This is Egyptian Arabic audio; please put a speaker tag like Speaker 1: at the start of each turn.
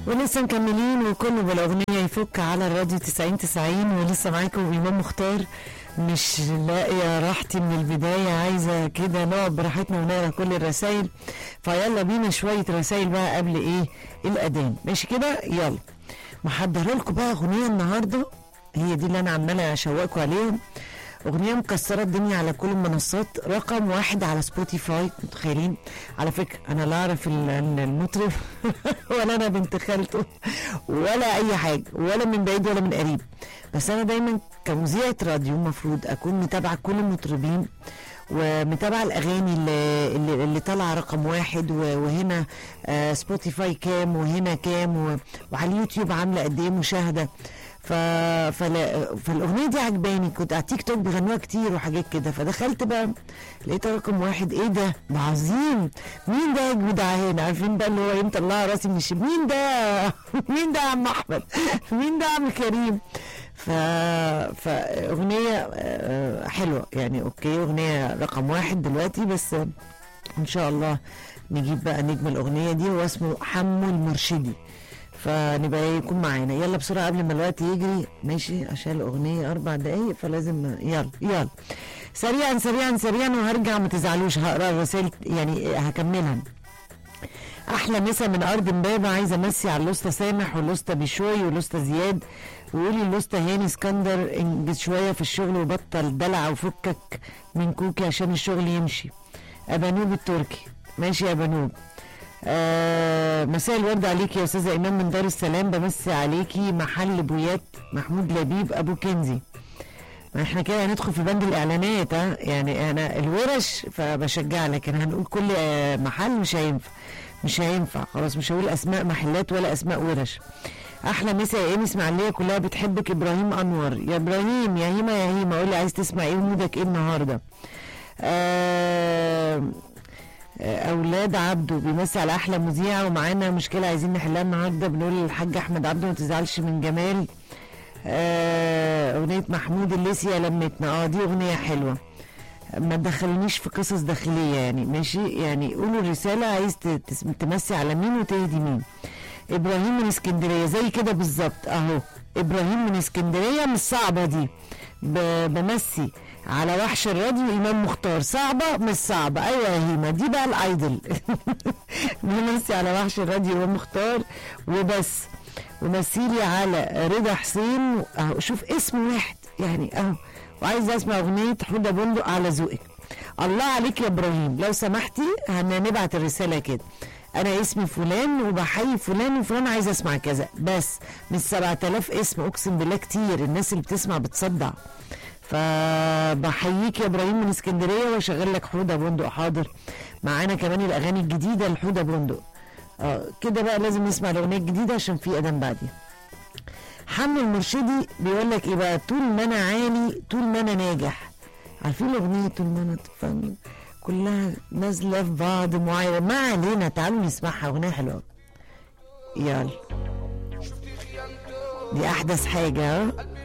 Speaker 1: ولسه مكملين وكله بالاغنيه يفك على الراديو 90 90 ولسه معاكم امام مختار مش لاقيه راحتي من البدايه عايزه كده نقعد براحتنا ونقرا كل الرسايل فيلا بينا شويه رسايل بقى قبل ايه الاذان ماشي كده يلا محضره لكم بقى اغنيه النهارده هي دي اللي انا عماله اشوقكم عليهم اغنيه مكسره الدنيا على كل المنصات رقم واحد على سبوتيفاي متخيلين على فكره انا لا اعرف ال- ال- المطرب ولا انا بنت خالته ولا اي حاجه ولا من بعيد ولا من قريب بس انا دايما كمذيعه راديو المفروض اكون متابعه كل المطربين ومتابعه الاغاني اللي, اللي, اللي طالعه رقم واحد و- وهنا آه سبوتيفاي كام وهنا كام و- وعلى اليوتيوب عامله قد ايه مشاهده ف... فلا... فالاغنيه دي عجباني كنت على تيك توك بيغنوها كتير وحاجات كده فدخلت بقى لقيتها رقم واحد ايه ده ده عظيم مين ده يا جدعان عارفين بقى اللي هو ايه مطلعها راسي من الشب مين ده مين ده يا عم احمد مين ده يا عم كريم ف... فاغنيه آه، حلوه يعني اوكي اغنيه رقم واحد دلوقتي بس ان شاء الله نجيب بقى نجم الاغنيه دي هو اسمه حمو المرشدي فنبقى يكون معانا يلا بسرعه قبل ما الوقت يجري ماشي عشان الاغنيه اربع دقايق فلازم يلا يلا سريعا سريعا سريعا وهرجع ما تزعلوش هقرا الرسائل يعني هكملها احلى مسا من ارض امبابه عايزه امسي على اللوسته سامح واللوسته بشوي واللوسته زياد وقولي اللوسته هاني اسكندر انجز شويه في الشغل وبطل دلع وفكك من كوكي عشان الشغل يمشي ابانوب التركي ماشي يا ابانوب آه مساء الورد عليكي يا استاذه ايمان من دار السلام بمسي عليكي محل بويات محمود لبيب ابو كنزي ما احنا كده هندخل في بند الاعلانات ها يعني انا الورش فبشجع لكن هنقول كل آه، محل مش هينفع مش هينفع خلاص مش هقول اسماء محلات ولا اسماء ورش احلى مسا يا ايمي اسماعيليه كلها بتحبك ابراهيم انور يا ابراهيم يا هيما يا هيما قول لي عايز تسمع ايه ومودك ايه النهارده آه اولاد عبده بيمسي على احلى مذيعه ومعانا مشكله عايزين نحلها النهارده بنقول للحاج احمد عبده ما تزعلش من جمال آه، اغنيه محمود الليسي يا لمتنا اه دي اغنيه حلوه ما تدخلنيش في قصص داخليه يعني ماشي يعني قولوا الرساله عايز ت- تس- تمسي على مين وتهدي مين ابراهيم من اسكندريه زي كده بالظبط اهو ابراهيم من اسكندريه مش صعبه دي ب- بمسي على وحش الراديو امام مختار صعبه مش صعبه ايوه يا هيما دي بقى الايدل بمسي على وحش الراديو امام مختار وبس ومثيلي على رضا حسين اهو شوف اسم واحد يعني اهو وعايز اسمع اغنيه حوده بندق على ذوقك الله عليك يا ابراهيم لو سمحتي هنبعت الرساله كده انا اسمي فلان وبحيي فلان وفلان عايز اسمع كذا بس من 7000 اسم اقسم بالله كتير الناس اللي بتسمع بتصدع فبحييك يا ابراهيم من اسكندريه واشغل لك حوده بندق حاضر معانا كمان الاغاني الجديده لحوده بندق اه كده بقى لازم نسمع الاغنيه الجديده عشان في اذان بعديها حمو المرشدي بيقول لك ايه بقى طول ما انا عالي طول ما انا ناجح عارفين الاغنيه طول ما انا فن كلها نازله في بعض معين ما علينا تعالوا نسمعها اغنيه حلوه يلا دي احدث حاجه ها